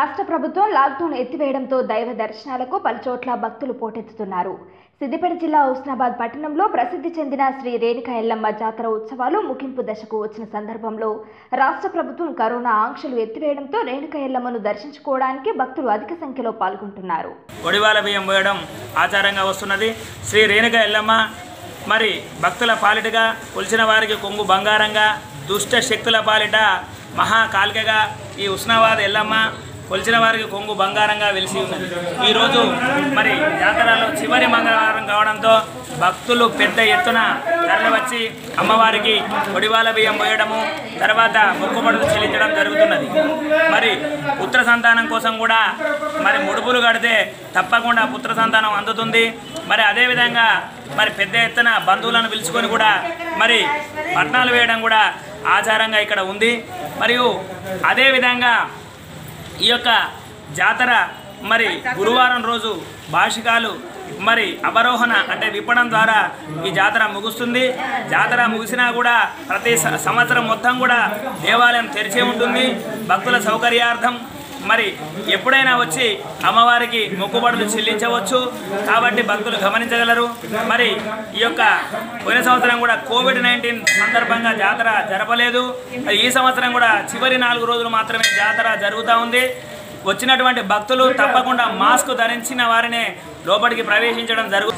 రాష్ట్ర ప్రభుత్వం లాక్డౌన్ ఎత్తివేయడంతో దైవ దర్శనాలకు పలుచోట్ల భక్తులు పోటెత్తుతున్నారు సిద్దిపేట జిల్లా హుస్నాబాద్ పట్టణంలో ప్రసిద్ధి చెందిన శ్రీ రేణుక ఎల్లమ్మ జాతర ఉత్సవాలు ముగింపు దశకు వచ్చిన సందర్భంలో రాష్ట్ర ప్రభుత్వం కరోనా ఆంక్షలు ఎత్తివేయడంతో రేణుక ఎల్లమ్మను దర్శించుకోవడానికి భక్తులు అధిక సంఖ్యలో పాల్గొంటున్నారు ఒడివాల బియ్యం పోయడం ఆచారంగా వస్తున్నది శ్రీ రేణుక ఎల్లమ్మ మరి భక్తుల పాలిటగా కొలిచిన వారికి కొంగు బంగారంగా దుష్ట శక్తుల పాలిట మహాకాలికగా ఈ ఉస్నాబాద్ ఎల్లమ్మ కొలిచిన వారికి కొంగు బంగారంగా వెలిసి ఉన్నది ఈరోజు మరి జాతరలో చివరి మంగళవారం కావడంతో భక్తులు పెద్ద ఎత్తున తరలివచ్చి అమ్మవారికి ఒడివాల బియ్యం పోయడము తర్వాత మొక్కుబడులు చెల్లించడం జరుగుతున్నది మరి పుత్ర సంతానం కోసం కూడా మరి ముడుపులు కడితే తప్పకుండా పుత్ర సంతానం అందుతుంది మరి అదేవిధంగా మరి పెద్ద ఎత్తున బంధువులను పిలుచుకొని కూడా మరి పట్నాలు వేయడం కూడా ఆచారంగా ఇక్కడ ఉంది మరియు అదేవిధంగా ఈ యొక్క జాతర మరి గురువారం రోజు భాషికాలు మరి అవరోహణ అంటే విప్పడం ద్వారా ఈ జాతర ముగుస్తుంది జాతర ముగిసినా కూడా ప్రతి స- సంవత్సరం మొత్తం కూడా దేవాలయం తెరిచే ఉంటుంది భక్తుల సౌకర్యార్థం మరి ఎప్పుడైనా వచ్చి అమ్మవారికి మొక్కుబడులు చెల్లించవచ్చు కాబట్టి భక్తులు గమనించగలరు మరి ఈ యొక్క పోయిన సంవత్సరం కూడా కోవిడ్ నైన్టీన్ సందర్భంగా జాతర జరపలేదు మరి ఈ సంవత్సరం కూడా చివరి నాలుగు రోజులు మాత్రమే జాతర జరుగుతూ ఉంది వచ్చినటువంటి భక్తులు తప్పకుండా మాస్క్ ధరించిన వారినే లోపలికి ప్రవేశించడం జరుగు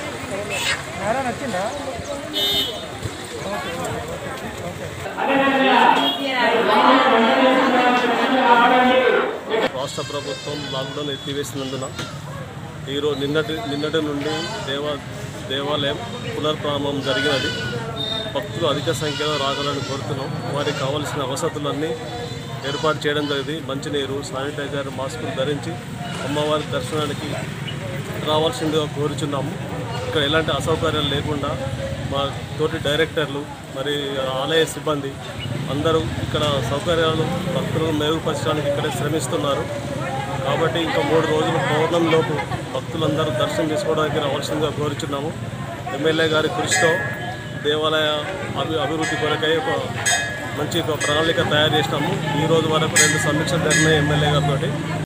రాష్ట్ర ప్రభుత్వం లాక్డౌన్ ఎత్తివేసినందున ఈరోజు నిన్నటి నిన్నటి నుండి దేవ దేవాలయం పునర్ప్రారంభం జరిగినది భక్తులు అధిక సంఖ్యలో రాగలని కోరుతున్నాం వారికి కావలసిన వసతులన్నీ ఏర్పాటు చేయడం జరిగింది మంచినీరు శానిటైజర్ మాస్కులు ధరించి అమ్మవారి దర్శనానికి రావాల్సిందిగా కోరుచున్నాము ఇక్కడ ఎలాంటి అసౌకర్యాలు లేకుండా మా తోటి డైరెక్టర్లు మరి ఆలయ సిబ్బంది అందరూ ఇక్కడ సౌకర్యాలు భక్తులను మెరుగుపరచడానికి ఇక్కడే శ్రమిస్తున్నారు కాబట్టి ఇంకా మూడు రోజులు పౌర్ణమిలోపు భక్తులందరూ దర్శనం చేసుకోవడానికి రావాల్సిందిగా కోరుచున్నాము ఎమ్మెల్యే గారి కృషితో దేవాలయ అభి అభివృద్ధి కొరకై ఒక మంచి ఒక ప్రణాళిక తయారు చేసినాము ఈ రోజు వరకు రెండు సమీక్షలు జరిగినాయి ఎమ్మెల్యే గారితో